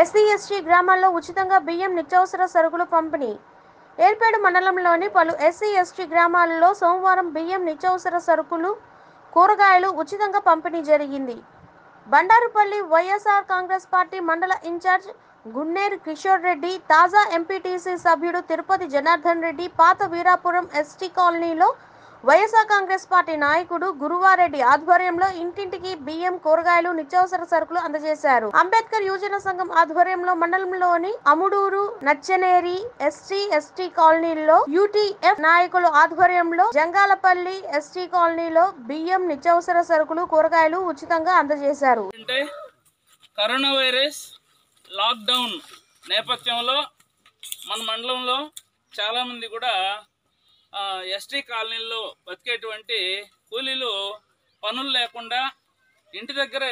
SC ST గ్రామాల్లో ఉచితంగా బియ్యం నిత్యావసర సరుకులు పంపిణీ ఏర్పేడు మండలంలోని పలు ఎస్సీ ఎస్టీ గ్రామాలలో సోమవారం బియ్యం నిత్యావసర సరుకులు కూరగాయలు ఉచితంగా పంపిణీ జరిగింది బండారుపల్లి వైఎస్ఆర్ కాంగ్రెస్ పార్టీ మండల ఇన్ఛార్జ్ గున్నేరు కిషోర్ రెడ్డి తాజా ఎంపీటీసీ సభ్యుడు తిరుపతి జనార్దన్ రెడ్డి పాత వీరాపురం ఎస్టీ కాలనీలో వైఎస్ఆర్ కాంగ్రెస్ పార్టీ నాయకుడు గురువారెడ్డి ఆధ్వర్యంలో ఇంటింటికి బియ్యం కూరగాయలు నిత్యావసర సరుకులు అందజేశారు అంబేద్కర్ యువజన సంఘం ఆధ్వర్యంలో మండలంలోని అముడూరు నచ్చనేరి ఎస్టీ ఎస్టీ కాలనీల్లో యూటీఎఫ్ నాయకులు ఆధ్వర్యంలో జంగాలపల్లి ఎస్టీ కాలనీలో బియ్యం నిత్యావసర సరుకులు కూరగాయలు ఉచితంగా అందజేశారు అంటే కరోనా వైరస్ లాక్డౌన్ నేపథ్యంలో మన మండలంలో చాలామంది కూడా ఎస్టీ కాలనీల్లో బతికేటువంటి కూలీలు పనులు లేకుండా ఇంటి దగ్గరే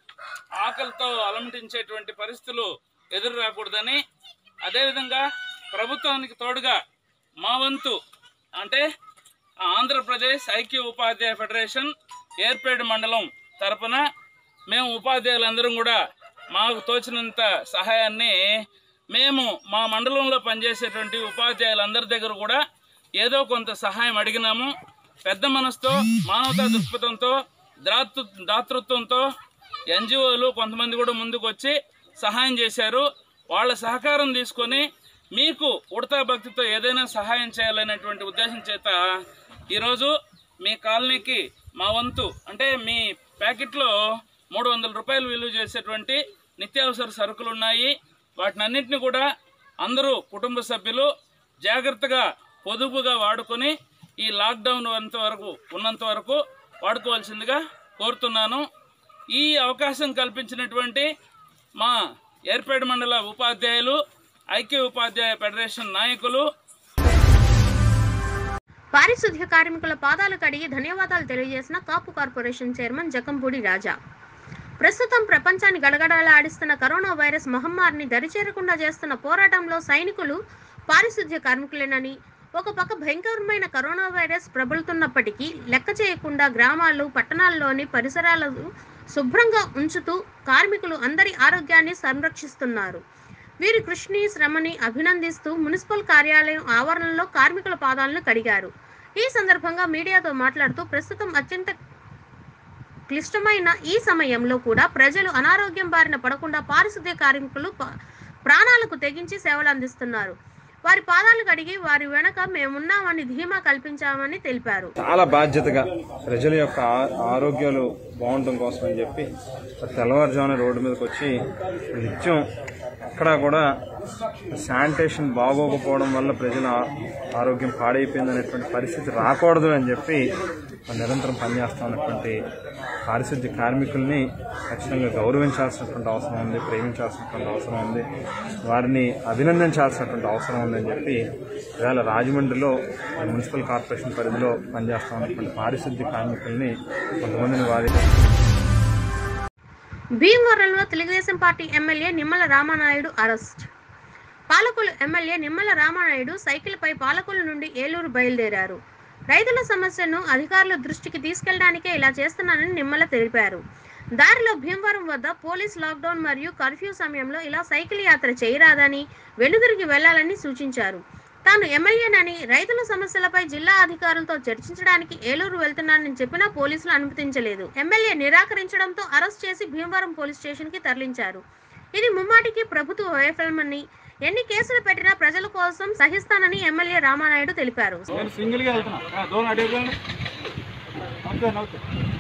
ఆకలితో అలమటించేటువంటి పరిస్థితులు ఎదురు రాకూడదని అదేవిధంగా ప్రభుత్వానికి తోడుగా మా వంతు అంటే ఆంధ్రప్రదేశ్ ఐక్య ఉపాధ్యాయ ఫెడరేషన్ ఏర్పేడు మండలం తరపున మేము ఉపాధ్యాయులందరం కూడా మాకు తోచినంత సహాయాన్ని మేము మా మండలంలో పనిచేసేటువంటి ఉపాధ్యాయులందరి దగ్గర కూడా ఏదో కొంత సహాయం అడిగినాము పెద్ద మనసుతో మానవతా దృక్పథంతో దాతృ దాతృత్వంతో ఎన్జిఓలు కొంతమంది కూడా ముందుకు వచ్చి సహాయం చేశారు వాళ్ళ సహకారం తీసుకొని మీకు ఉడతా భక్తితో ఏదైనా సహాయం చేయాలనేటువంటి ఉద్దేశం చేత ఈరోజు మీ కాలనీకి మా వంతు అంటే మీ ప్యాకెట్లో మూడు వందల రూపాయలు విలువ చేసేటువంటి నిత్యావసర సరుకులు ఉన్నాయి వాటినన్నింటినీ కూడా అందరూ కుటుంబ సభ్యులు జాగ్రత్తగా పొదుపుగా వాడుకొని ఈ లాక్డౌన్ అంత వరకు ఉన్నంత వరకు వాడుకోవాల్సిందిగా కోరుతున్నాను ఈ అవకాశం కల్పించినటువంటి మా ఏర్పేడు మండల ఉపాధ్యాయులు ఐక్య ఉపాధ్యాయ ఫెడరేషన్ నాయకులు పారిశుద్ధ్య కార్మికుల పాదాలు కడిగి ధన్యవాదాలు తెలియజేసిన కాపు కార్పొరేషన్ చైర్మన్ జకంపూడి రాజా ప్రస్తుతం ప్రపంచాన్ని గడగడలాడిస్తున్న కరోనా వైరస్ మహమ్మారిని దరిచేరకుండా చేస్తున్న పోరాటంలో సైనికులు పారిశుద్ధ్య కార్మికులేనని ఒక పక్క భయంకరమైన కరోనా వైరస్ ప్రబలుతున్నప్పటికీ లెక్క చేయకుండా గ్రామాలు పట్టణాల్లోని పరిసరాలను శుభ్రంగా ఉంచుతూ కార్మికులు అందరి ఆరోగ్యాన్ని సంరక్షిస్తున్నారు వీరి కృషిని శ్రమని అభినందిస్తూ మున్సిపల్ కార్యాలయం ఆవరణలో కార్మికుల పాదాలను కడిగారు ఈ సందర్భంగా మీడియాతో మాట్లాడుతూ ప్రస్తుతం అత్యంత క్లిష్టమైన ఈ సమయంలో కూడా ప్రజలు అనారోగ్యం బారిన పడకుండా పారిశుద్ధ్య కార్మికులు ప- ప్రాణాలకు తెగించి సేవలు అందిస్తున్నారు వారి పాదాలు కడిగి వారి వెనక మేమున్నామని ధీమా కల్పించామని తెలిపారు చాలా బాధ్యతగా ప్రజల యొక్క ఆ- ఆరోగ్యాలు బాగుండటం కోసం అని చెప్పి తెల్లవారుజామున రోడ్డు మీదకి వచ్చి నిత్యం అక్కడ కూడా శానిటేషన్ బాగోకపోవడం వల్ల ప్రజల ఆ- ఆరోగ్యం పాడైపోయింది అనేటువంటి పరిస్థితి రాకూడదు అని చెప్పి నిరంతరం పనిచేస్తా ఉన్నటువంటి పారిశుద్ధ్య కార్మికుల్ని ఖచ్చితంగా గౌరవించాల్సినటువంటి అవసరం ఉంది ప్రేమించాల్సినటువంటి అవసరం ఉంది వారిని అభినందించాల్సినటువంటి అవసరం ఉందని చెప్పి ఇవాళ రాజమండ్రిలో మున్సిపల్ కార్పొరేషన్ పరిధిలో పనిచేస్తా ఉన్నటువంటి పారిశుద్ధ్య కార్మికుల్ని కొంతమందిని వారి భీమవరంలో Telugu Desam party MLA Nimmala Ramanaidu arrest పాలకులు ఎమ్మెల్యే నిమ్మల రామానాయుడు సైకిల్పై పాలకుల నుండి ఏలూరు బయలుదేరారు రైతుల సమస్యను అధికారుల దృష్టికి తీసుకెళ్లడానికే ఇలా చేస్తున్నానని నిమ్మల తెలిపారు దారిలో భీమవరం వద్ద పోలీస్ లాక్డౌన్ మరియు కర్ఫ్యూ సమయంలో ఇలా సైకిల్ యాత్ర చేయరాదని వెనుదిరిగి వెళ్లాలని సూచించారు తాను ఎమ్మెల్యేనని రైతుల సమస్యలపై జిల్లా అధికారులతో చర్చించడానికి ఏలూరు వెళ్తున్నానని చెప్పినా పోలీసులు అనుమతించలేదు ఎమ్మెల్యే నిరాకరించడంతో అరెస్ట్ చేసి భీమవరం పోలీస్ స్టేషన్ కి తరలించారు ఇది ముమ్మాటికి ప్రభుత్వ వైఫల్యమని ఎన్ని కేసులు పెట్టినా ప్రజల కోసం సహిస్తానని ఎమ్మెల్యే రామానాయుడు తెలిపారు నేను సింగిల్గా వెళ్తున్నా ఆ, దూరం అడిగిపోయింది ఓకే ఓకే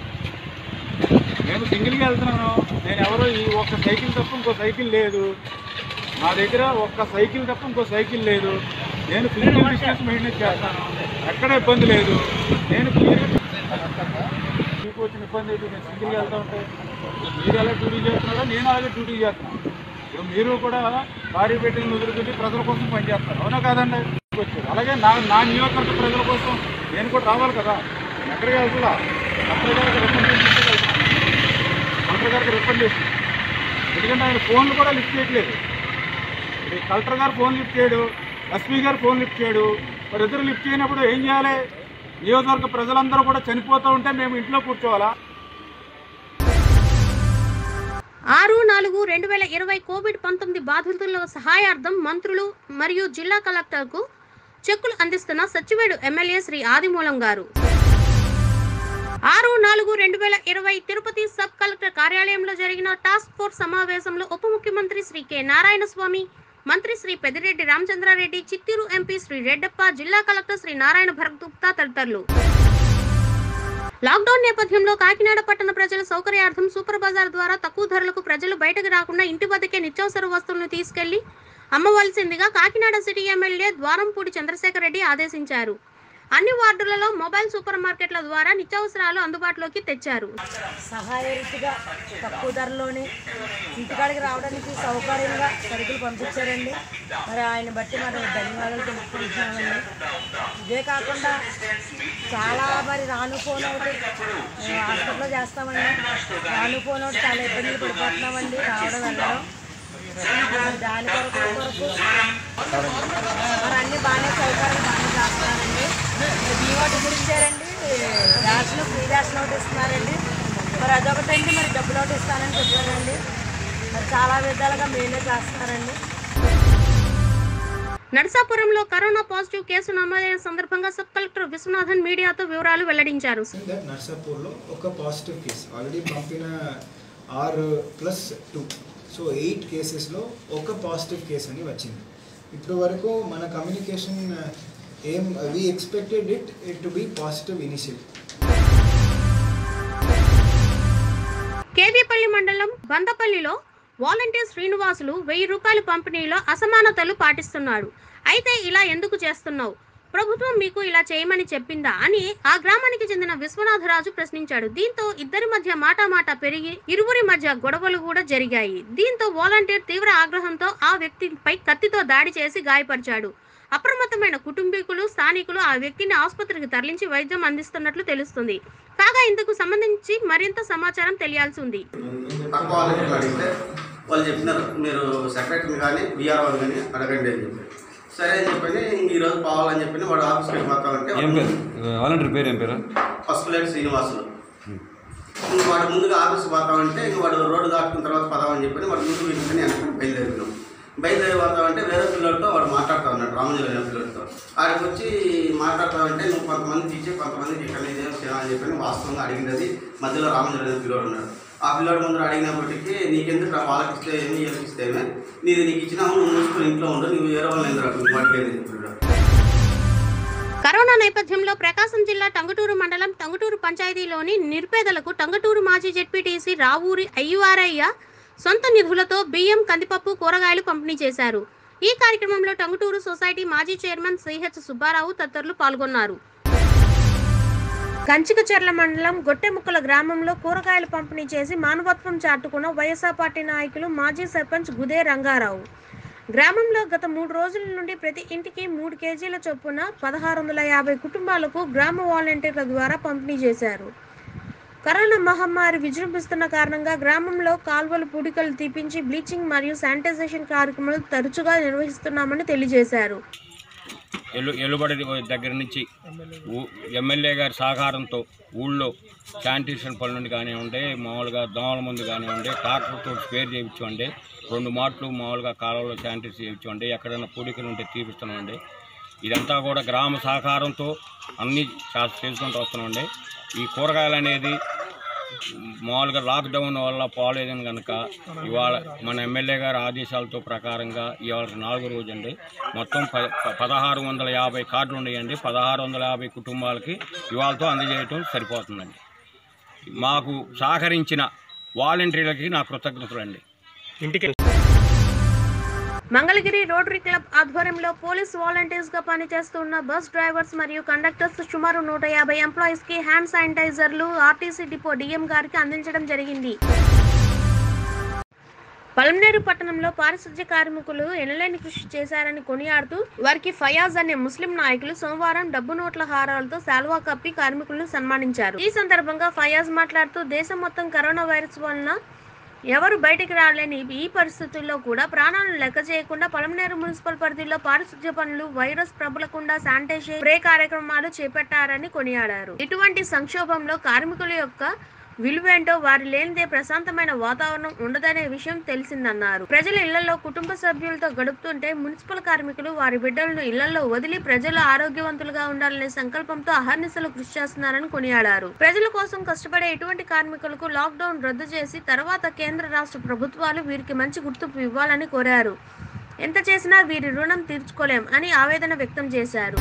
నేను సింగిల్గా వెళ్తున్నాను నేను ఎవరో ఈ ఒక్క సైకిల్ తప్ప ఇంకో సైకిల్ లేదు నా దగ్గర ఒక్క సైకిల్ తప్ప ఇంకో సైకిల్ లేదు నేను ఫిజికల్ డిస్టెన్స్ మెయింటైన్ చేస్తాను ఎక్కడ ఇబ్బంది లేదు నేను క్లియర్గా మీకు వచ్చిన ఇబ్బంది ఏంటి నేను సింగిల్గా వెళ్తా ఉంటే మీరు ఎలా డ్యూటీ చేస్తున్నారో నేను అలాగే డ్యూటీ చేస్తున్నాను ఇప్పుడు మీరు కూడా భారీ పెట్టిన వదులుకుంటే ప్రజల కోసం పనిచేస్తారు అవునా కాదండి వచ్చారు అలాగే నా నా నియోజకవర్గ ప్రజల కోసం నేను కూడా రావాలి కదా ఎక్కడికి వెళ్తున్నా కలెక్టర్ గారికి రికమెండేషన్ కలెక్టర్ గారికి రికమెండేషన్ ఎందుకంటే ఆయన ఫోన్లు కూడా లిఫ్ట్ చేయట్లేదు ఇప్పుడు కలెక్టర్ గారు ఫోన్ లిఫ్ట్ చేయడు ఎస్పీ గారు ఫోన్ లిఫ్ట్ చేయడు మరి ఇద్దరు లిఫ్ట్ చేయనప్పుడు ఏం చేయాలి నియోజకవర్గ ప్రజలందరూ కూడా చనిపోతూ ఉంటే మేము ఇంట్లో కూర్చోవాలా ఆరు నాలుగు రెండు వేల ఇరవై కోవిడ్ పంతొమ్మిది బాధితుల సహాయార్థం మంత్రులు మరియు జిల్లా కలెక్టర్కు చెక్కులు అందిస్తున్న సచివేడు ఎమ్మెల్యే శ్రీ ఆదిమూలం గారు ఆరు నాలుగు రెండు వేల ఇరవై తిరుపతి సబ్ కలెక్టర్ కార్యాలయంలో జరిగిన టాస్క్ ఫోర్స్ సమావేశంలో ఉప ముఖ్యమంత్రి శ్రీ కె నారాయణ స్వామి మంత్రి శ్రీ పెద్దిరెడ్డి రామచంద్రారెడ్డి చిత్తూరు ఎంపీ శ్రీ రెడ్డప్ప జిల్లా కలెక్టర్ శ్రీ నారాయణ భరత్ గుప్తా తదితరులు లాక్డౌన్ నేపథ్యంలో కాకినాడ పట్టణ ప్రజల సౌకర్యార్థం సూపర్ బజార్ ద్వారా తక్కువ ధరలకు ప్రజలు బయటకు రాకుండా ఇంటి వద్దకే నిత్యావసర వస్తువులను తీసుకెళ్లి అమ్మవలసిందిగా కాకినాడ సిటీ ఎమ్మెల్యే ద్వారంపూడి చంద్రశేఖర్ రెడ్డి ఆదేశించారు అన్ని వార్డులలో మొబైల్ సూపర్ మార్కెట్ల ద్వారా నిత్యావసరాలు అందుబాటులోకి తెచ్చారు సహాయ రీతిగా తక్కువ ధరలోనే ఇంటికాడికి రావడానికి సౌకర్యంగా సరుకులు పంపించారండి మరి ఆయన బట్టి మరి ధన్యవాదాలు తెలుపుకుంటున్నామండి ఇదే కాకుండా చాలా మరి రాను ఫోన్ ఒకటి మేము హాస్పిటల్లో చేస్తామండి రాను ఫోన్ ఒకటి చాలా ఇబ్బందులు పడిపోతున్నామండి రావడం వెళ్ళడం దాని కొరకు కొరకు మరి అన్ని బాగానే సౌకర్యాలు బాగానే చేస్తున్నారండి బీవాటి గురించారండి రేషన్ ఫ్రీ రేషన్ ఒకటి ఇస్తున్నారండి మరి అదొకటండి మరి డబ్బులు ఒకటి ఇస్తానని చెప్పారండి మరి చాలా విధాలుగా మేలే చేస్తున్నారండి నర్సాపురంలో కరోనా పాజిటివ్ కేసు నమోదైన సందర్భంగా సబ్ కలెక్టర్ విశ్వనాథన్ మీడియాతో వివరాలు వెల్లడించారు దట్ నర్సాపూర్లో ఒక పాజిటివ్ కేసు ఆల్రెడీ పంపిన ఆరు ప్లస్ టూ సో ఎయిట్ కేసెస్లో ఒక పాజిటివ్ కేసు అని వచ్చింది ఇప్పుడు వరకు మన కమ్యూనికేషన్ ఏం we expected it it to be positive initial KV Palli మండలం బందపల్లిలో వాలంటీర్ శ్రీనివాసులు వెయ్యి రూపాయల పంపిణీలో అసమానతలు పాటిస్తున్నాడు అయితే ఇలా ఎందుకు చేస్తున్నావు ప్రభుత్వం మీకు ఇలా చేయమని చెప్పిందా అని ఆ గ్రామానికి చెందిన విశ్వనాథరాజు ప్రశ్నించాడు దీంతో ఇద్దరి మధ్య మాటామాట పెరిగి ఇరువురి మధ్య గొడవలు కూడా జరిగాయి దీంతో వాలంటీర్ తీవ్ర ఆగ్రహంతో ఆ వ్యక్తిపై కత్తితో దాడి చేసి గాయపరిచాడు అప్రమత్తమైన కుటుంబీకులు స్థానికులు ఆ వ్యక్తిని ఆసుపత్రికి తరలించి వైద్యం అందిస్తున్నట్లు తెలుస్తుంది కాగా ఇందుకు సంబంధించి మరింత సమాచారం తెలియాల్సి ఉంది పక్క వాళ్ళకి అడిగితే వాళ్ళు చెప్పినారు మీరు సెక్రటరీని కానీ బీఆర్ఓని కానీ అడగండి అని చెప్పి సరే అని చెప్పని ఇంక ఈరోజు పోవాలని చెప్పి వాడు ఆఫీస్కి వెళ్ళిపోతామంటే ఏం పేరు వాలంటీర్ పేరు ఏం పేరు ఫస్ట్ లేట్ శ్రీనివాసులు ఇంక వాడు ముందుగా ఆఫీస్కి పోతామంటే ఇంక వాడు రోడ్డు దాటుకున్న తర్వాత పదామని చెప్పి వాడు ముందు వీటిని వెనక్కి బయలుదేరినాం బయలుదేరి పోతామంటే వేరే పిల్లలతో వాడు మాట్లాడుతూ ఉన్నాడు రామజల అనే పిల్లలతో ఆడికి వచ్చి మాట్లాడతామంటే నువ్వు కొంతమంది తీసి కొంతమందికి ఇక్కడ ఇదే చేయాలని చెప్పి వాస్తవంగా అడిగినది మధ్యలో రామజల అనే పిల్లోడు ఉన్నాడు ఆ పిల్లోడు ముందు అడిగినప్పటికీ నీకెందుకు రా వాళ్ళకి ఇస్తే ఏమి వీళ్ళకి ఇస్తేమే నీది నీకు ఇచ్చినాము నువ్వు మూసుకొని ఇంట్లో ఉండు నువ్వు వేరే వాళ్ళని ఎందుకు వాటికి చెప్పాడు కరోనా నేపథ్యంలో ప్రకాశం జిల్లా టంగుటూరు మండలం టంగుటూరు పంచాయతీలోని నిరుపేదలకు టంగుటూరు మాజీ జెడ్పీటీసీ రావూరి అయ్యువారయ్య సొంత నిధులతో బియ్యం కందిపప్పు కూరగాయలు పంపిణీ చేశారు ఈ కార్యక్రమంలో టంగుటూరు సొసైటీ మాజీ చైర్మన్ సిహెచ్ సుబ్బారావు తదితరులు పాల్గొన్నారు కంచికచర్ల మండలం గొట్టెముక్కల గ్రామంలో కూరగాయలు పంపిణీ చేసి మానవత్వం చాటుకున్న వైఎస్ఆర్ పార్టీ నాయకులు మాజీ సర్పంచ్ గుదే రంగారావు గ్రామంలో గత మూడు రోజుల నుండి ప్రతి ఇంటికి మూడు కేజీల చొప్పున పదహారు వందల యాభై కుటుంబాలకు గ్రామ వాలంటీర్ల ద్వారా పంపిణీ చేశారు కరోనా మహమ్మారి విజృంభిస్తున్న కారణంగా గ్రామంలో కాల్వలు పూడికలు తీపించి బ్లీచింగ్ మరియు శానిటైజేషన్ కార్యక్రమాలు తరచుగా నిర్వహిస్తున్నామని తెలియజేశారు ఎల్లు ఎల్లుబడి దగ్గర నుంచి ఊ- ఎమ్మెల్యే గారి సహకారంతో ఊళ్ళో శానిటేషన్ పనులు కానివ్వండి మామూలుగా దోమల మందు కానివ్వండి ట్రాక్టర్తో స్పేర్ చేయించండి రెండు మాటలు మామూలుగా కాలువలో శానిటైజ్ చేయించండి ఎక్కడైనా పూడికలు ఉంటే తీపిస్తున్నామండి ఇదంతా కూడా గ్రామ సహకారంతో అన్నీ చా- చేసుకుంటూ వస్తున్నామండి ఈ కూరగాయలు అనేది మామూలుగా లాక్డౌన్ వల్ల పోలేదని కనుక ఇవాళ మన ఎమ్మెల్యే గారి ఆదేశాలతో ప్రకారంగా ఇవాళ నాలుగో రోజు అండి మొత్తం ప ప- పదహారు వందల యాభై కార్డులు ఉన్నాయండి పదహారు వందల యాభై కుటుంబాలకి ఇవాళతో అందజేయటం సరిపోతుందండి మాకు సహకరించిన వాలంటీర్లకి నా కృతజ్ఞతలండి మంగళగిరి రోటరీ క్లబ్ ఆధ్వర్యంలో పోలీస్ వాలంటీర్స్ గా పనిచేస్తున్న బస్ డ్రైవర్స్ మరియు కండక్టర్స్ సుమారు నూట యాభై ఎంప్లాయీస్ కి హ్యాండ్ శానిటైజర్లు ఆర్టీసీ డిపో డిఎం గారికి అందించడం జరిగింది పలమనేరు పట్టణంలో పారిశుధ్య కార్మికులు ఎనలేని కృషి చేశారని కొనియాడుతూ వారికి ఫయాజ్ అనే ముస్లిం నాయకులు సోమవారం డబ్బు నోట్ల హారాలతో శాల్వా కప్పి కార్మికులను సన్మానించారు ఈ సందర్భంగా ఫయాజ్ మాట్లాడుతూ దేశం మొత్తం కరోనా వైరస్ వలన ఎవరు బయటికి రాలేని ఈ పరిస్థితుల్లో కూడా ప్రాణాలను లెక్క చేయకుండా పలమనేరు మున్సిపల్ పరిధిలో పారిశుధ్య పనులు వైరస్ ప్రబలకుండా శానిటైజేషన్ స్ప్రే కార్యక్రమాలు చేపట్టారని కొనియాడారు ఇటువంటి సంక్షోభంలో కార్మికుల యొక్క విలువేంటో వారి లేనిదే ప్రశాంతమైన వాతావరణం ఉండదనే విషయం తెలిసిందన్నారు ప్రజల ఇళ్లలో కుటుంబ సభ్యులతో గడుపుతుంటే మున్సిపల్ కార్మికులు వారి బిడ్డలను ఇళ్లలో వదిలి ప్రజలు ఆరోగ్యవంతులుగా ఉండాలనే సంకల్పంతో అహర్నిశలు కృషి చేస్తున్నారని కొనియాడారు ప్రజల కోసం కష్టపడే ఎటువంటి కార్మికులకు లాక్డౌన్ రద్దు చేసి తర్వాత కేంద్ర రాష్ట్ర ప్రభుత్వాలు వీరికి మంచి గుర్తింపు ఇవ్వాలని కోరారు ఎంత చేసినా వీరి రుణం తీర్చుకోలేం అని ఆవేదన వ్యక్తం చేశారు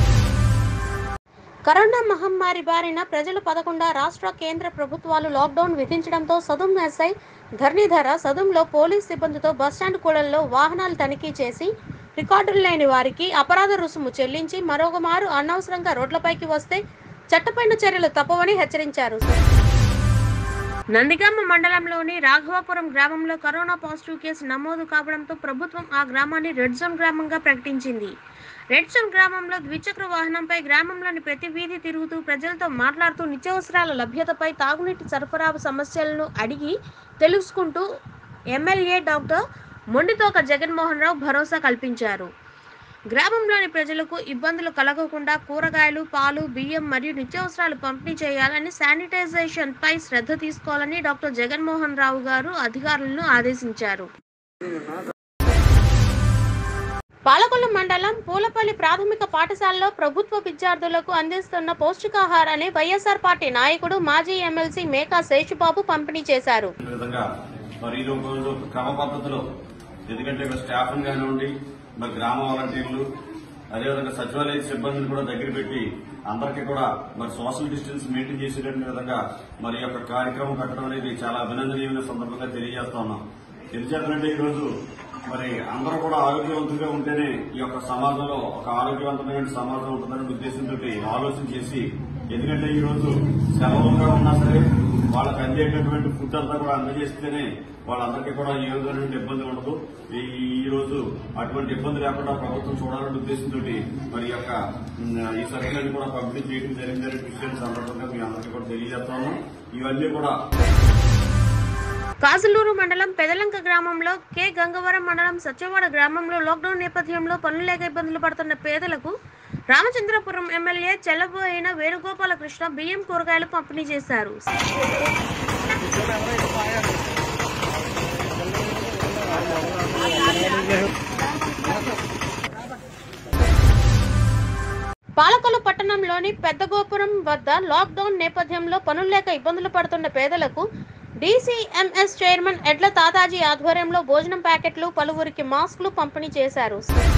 కరోనా మహమ్మారి బారిన ప్రజలు పదకుండా రాష్ట్ర కేంద్ర ప్రభుత్వాలు లాక్డౌన్ విధించడంతో సదుం ఎస్ఐ ధరణిధర సదుంలో పోలీస్ సిబ్బందితో బస్టాండ్ కూడల్లో వాహనాలు తనిఖీ చేసి రికార్డులు లేని వారికి అపరాధ రుసుము చెల్లించి మరొక మారు అనవసరంగా రోడ్లపైకి వస్తే చట్టపైన చర్యలు తప్పవని హెచ్చరించారు నందిగామ మండలంలోని రాఘవాపురం గ్రామంలో కరోనా పాజిటివ్ కేసు నమోదు కావడంతో ప్రభుత్వం ఆ గ్రామాన్ని రెడ్ జోన్ గ్రామంగా ప్రకటించింది రెడ్ జోన్ గ్రామంలో ద్విచక్ర వాహనంపై గ్రామంలోని ప్రతి వీధి తిరుగుతూ ప్రజలతో మాట్లాడుతూ నిత్యావసరాల లభ్యతపై తాగునీటి సరఫరా సమస్యలను అడిగి తెలుసుకుంటూ ఎమ్మెల్యే డాక్టర్ మొండితోక జగన్మోహన్ రావు భరోసా కల్పించారు గ్రామంలోని ప్రజలకు ఇబ్బందులు కలగకుండా కూరగాయలు పాలు బియ్యం మరియు నిత్యావసరాలు పంపిణీ చేయాలని శానిటైజేషన్ పై శ్రద్ధ తీసుకోవాలని డాక్టర్ జగన్మోహన్ రావు గారు అధికారులను ఆదేశించారు పాలకొల్లు మండలం పూలపల్లి ప్రాథమిక పాఠశాలలో ప్రభుత్వ విద్యార్థులకు అందిస్తున్న పౌష్టికాహారాన్ని వైఎస్ఆర్ పార్టీ నాయకుడు మాజీ ఎమ్మెల్సీ మేకా శేషుబాబు పంపిణీ చేశారు ఈ విధంగా మరి ఈ రోజు క్రమ పద్ధతిలో ఎందుకంటే ఇక్కడ స్టాఫ్ కానివ్వండి మరి గ్రామ వాలంటీర్లు అదేవిధంగా సచివాలయ సిబ్బందిని కూడా దగ్గర పెట్టి అందరికీ కూడా మరి సోషల్ డిస్టెన్స్ మెయింటైన్ చేసేటువంటి విధంగా మరి ఈ యొక్క కార్యక్రమం పెట్టడం అనేది చాలా అభినందనీయమైన సందర్భంగా తెలియజేస్తా ఉన్నాం ఎందుచేతంటే ఈ రోజు మరి అందరూ కూడా ఆరోగ్యవంతులుగా ఉంటేనే ఈ యొక్క సమాజంలో ఒక ఆరోగ్యవంతమైన సమాజం ఉంటుందనే ఉద్దేశంతో ఆలోచన చేసి ఎందుకంటే ఈ రోజు సెలవులుగా ఉన్నా సరే వాళ్ళకి అందేటటువంటి ఫుడ్ అంతా కూడా అందజేస్తేనే వాళ్ళందరికీ కూడా ఏ విధమైన ఇబ్బంది ఉండదు ఈ ఈ రోజు అటువంటి ఇబ్బంది లేకుండా ప్రభుత్వం చూడాలనే ఉద్దేశంతో మరి ఈ యొక్క ఉమ్, ఈ సర్కిల్ని కూడా పంపిణీ చేయడం జరిగిందనే విషయం సందర్భంగా మీ అందరికీ కూడా తెలియజేస్తాము ఇవన్నీ కూడా కాజులూరు మండలం పెదలంక గ్రామంలో కె గంగవరం మండలం సత్యవాడ గ్రామంలో లాక్డౌన్ నేపథ్యంలో పనులు లేక ఇబ్బందులు పడుతున్న పేదలకు రామచంద్రపురం ఎమ్మెల్యే చెల్లబోయిన వేణుగోపాలకృష్ణ బియ్యం కూరగాయలు పంపిణీ చేశారు పాలకొల్లు పట్టణంలోని పెద్దగోపురం వద్ద లాక్డౌన్ నేపథ్యంలో పనులు లేక ఇబ్బందులు పడుతున్న పేదలకు డీసీఎంఎస్ చైర్మన్ ఎడ్ల తాతాజీ ఆధ్వర్యంలో భోజనం ప్యాకెట్లు పలువురికి మాస్కులు పంపిణీ చేశారు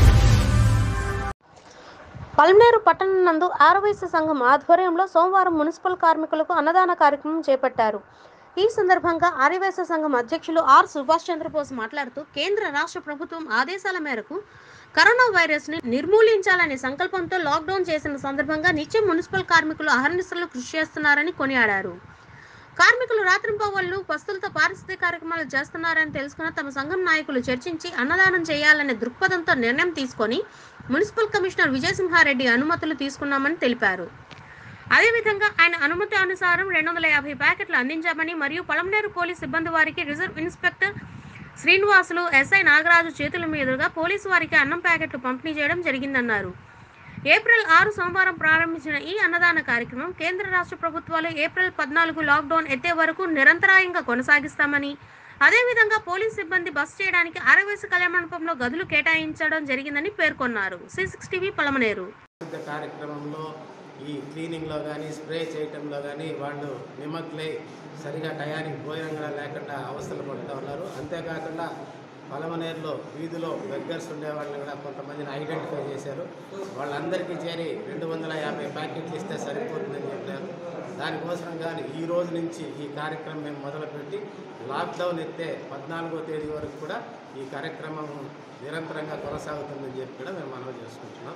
పల్మేరు పట్టణం నందు ఆరవయసు సంఘం ఆధ్వర్యంలో సోమవారం మున్సిపల్ కార్మికులకు అన్నదాన కార్యక్రమం చేపట్టారు ఈ సందర్భంగా ఆర్యవైశ్య సంఘం అధ్యక్షులు ఆర్ సుభాష్ చంద్రబోస్ మాట్లాడుతూ కేంద్ర రాష్ట్ర ప్రభుత్వం ఆదేశాల మేరకు కరోనా వైరస్ ని నిర్మూలించాలనే సంకల్పంతో లాక్డౌన్ చేసిన సందర్భంగా నిత్యం మున్సిపల్ కార్మికులు అహర్నిశలు కృషి చేస్తున్నారని కొనియాడారు కార్మికులు రాత్రింపవళ్లు పస్తులతో పారిశుద్ధ్య కార్యక్రమాలు చేస్తున్నారని తెలుసుకున్న తమ సంఘం నాయకులు చర్చించి అన్నదానం చేయాలనే దృక్పథంతో నిర్ణయం తీసుకొని మున్సిపల్ కమిషనర్ విజయసింహారెడ్డి అనుమతులు తీసుకున్నామని తెలిపారు అదేవిధంగా ఆయన అనుమతి అనుసారం రెండు వందల యాభై ప్యాకెట్లు అందించామని మరియు పలమనేరు పోలీస్ సిబ్బంది వారికి reserve inspector Srinivasulu SI Nagaraju చేతుల మీదుగా పోలీసు వారికి అన్నం ప్యాకెట్లు పంపిణీ చేయడం జరిగిందన్నారు ఏప్రిల్ ఆరు సోమవారం ప్రారంభించిన ఈ అన్నదాన కార్యక్రమం కేంద్ర రాష్ట్ర ప్రభుత్వాలు ఏప్రిల్ పద్నాలుగు లాక్డౌన్ ఎత్తే వరకు నిరంతరాయంగా కొనసాగిస్తామని అదేవిధంగా పోలీస్ సిబ్బంది బస్ చేయడానికి ఆరవేశ కళ్యాణ మండపంలో గదులు కేటాయించడం జరిగిందని పేర్కొన్నారు సి సిక్స్ టీవీ పలమనేరు పెద్ద కార్యక్రమంలో ఈ క్లీనింగ్లో కానీ స్ప్రే చేయటంలో కానీ వాళ్ళు నిమగ్నై సరిగా టయానికి భోజనం కూడా లేకుండా అవస్థలు పడుతూ ఉన్నారు అంతేకాకుండా పలమనేరులో వీధిలో బెగ్గర్స్ ఉండే వాళ్ళని కూడా కొంతమందిని ఐడెంటిఫై చేశారు వాళ్ళందరికీ చేరి రెండు వందల యాభై ప్యాకెట్లు ఇస్తే సరిపోతుందని చెప్పారు దానికోసం కానీ ఈ రోజు నుంచి ఈ కార్యక్రమం మేము మొదలుపెట్టి లాక్డౌన్ ఎత్తే పద్నాలుగో తేదీ వరకు కూడా ఈ కార్యక్రమం నిరంతరంగా కొనసాగుతుందని చెప్పి కూడా మేము మనవి చేసుకుంటున్నాం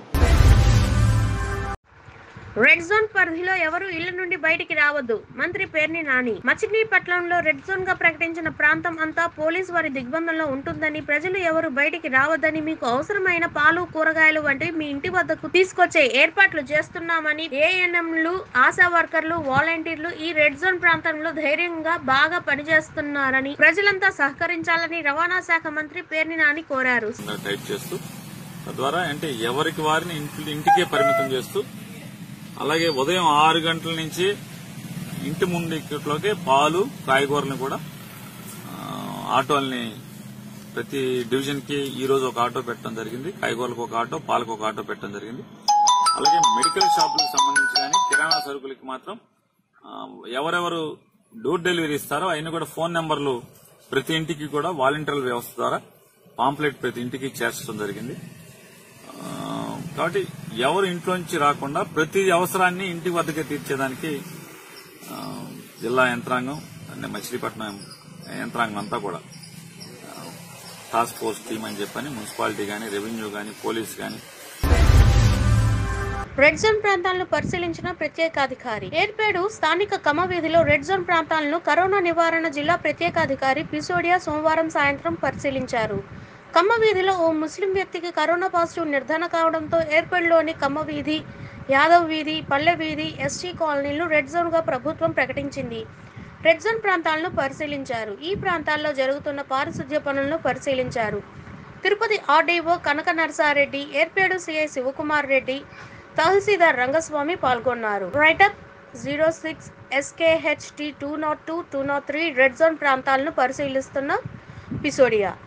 రెడ్ జోన్ పరిధిలో ఎవరు ఇళ్ల నుండి బయటికి రావద్దు మంత్రి పేర్ని నాని మచిలీపట్నంలో రెడ్ జోన్ గా ప్రకటించిన ప్రాంతం అంతా పోలీసు వారి దిగ్బంధంలో ఉంటుందని ప్రజలు ఎవరు బయటికి రావద్దని మీకు అవసరమైన పాలు కూరగాయలు వంటివి మీ ఇంటి వద్దకు తీసుకొచ్చే ఏర్పాట్లు చేస్తున్నామని ఏఎన్ఎంలు ఆశా వర్కర్లు వాలంటీర్లు ఈ రెడ్ జోన్ ప్రాంతంలో ధైర్యంగా బాగా పనిచేస్తున్నారని ప్రజలంతా సహకరించాలని రవాణా శాఖ మంత్రి పేర్ని నాని కోరారు టైప్ చేస్తూ తద్వారా అంటే ఎవరికి వారిని ఇంటి ఇంటికే పరిమితం చేస్తూ అలాగే ఉదయం ఆరు గంటల నుంచి ఇంటి ముందులోకి పాలు కాయగూరలను కూడా ఆ, ఆటోల్ని ప్రతి డివిజన్ కి ఈ రోజు ఒక ఆటో పెట్టడం జరిగింది కాయగూరలకు ఒక ఆటో పాలకు ఒక ఆటో పెట్టడం జరిగింది అలాగే మెడికల్ షాపులకు సంబంధించి కానీ కిరాణా సరుకులకి మాత్రం ఆ, ఎవరెవరు డోర్ డెలివరీ ఇస్తారో అయినా కూడా ఫోన్ నెంబర్లు ప్రతి ఇంటికి కూడా వాలంటీర్ల వ్యవస్థ ద్వారా పాంప్లెట్ ప్రతి ఇంటికి చేర్చడం జరిగింది ఆ, కాబట్టి ఎవరు ఇంట్లోంచి రాకుండా ప్రతి అవసరాన్ని ఇంటి వద్దకే తీర్చేదానికి ఆ, జిల్లా యంత్రాంగం అంటే మచిలీపట్నం యంత్రాంగం అంతా కూడా ఆ, టాస్క్ ఫోర్స్ టీం అని చెప్పని మున్సిపాలిటీ కానీ రెవెన్యూ కానీ పోలీస్ కానీ రెడ్ జోన్ ప్రాంతాలను పరిశీలించిన ప్రత్యేకాధికారి ఏర్పేడు స్థానిక కమ వీధిలో రెడ్ జోన్ ప్రాంతాలను కరోనా నివారణ జిల్లా ప్రత్యేకాధికారి పిసోడియా సోమవారం సాయంత్రం పరిశీలించారు కమ్మ వీధిలో ఓ ముస్లిం వ్యక్తికి కరోనా పాజిటివ్ నిర్ధారణ కావడంతో ఏర్పేడులోని కమ్మ వీధి యాదవ్ వీధి పల్లె వీధి ఎస్టీ కాలనీలను రెడ్ జోన్గా ప్రభుత్వం ప్రకటించింది రెడ్ జోన్ ప్రాంతాలను పరిశీలించారు ఈ ప్రాంతాల్లో జరుగుతున్న పారిశుద్ధ్య పనులను పరిశీలించారు తిరుపతి ఆర్డీఓ కనక నరసారెడ్డి ఏర్పేడు సిఐ శివకుమార్ రెడ్డి తహసీల్దార్ రంగస్వామి పాల్గొన్నారు write up zero six SKHT two nought two two nought three red zone ప్రాంతాలను పరిశీలిస్తున్న పిసోడియా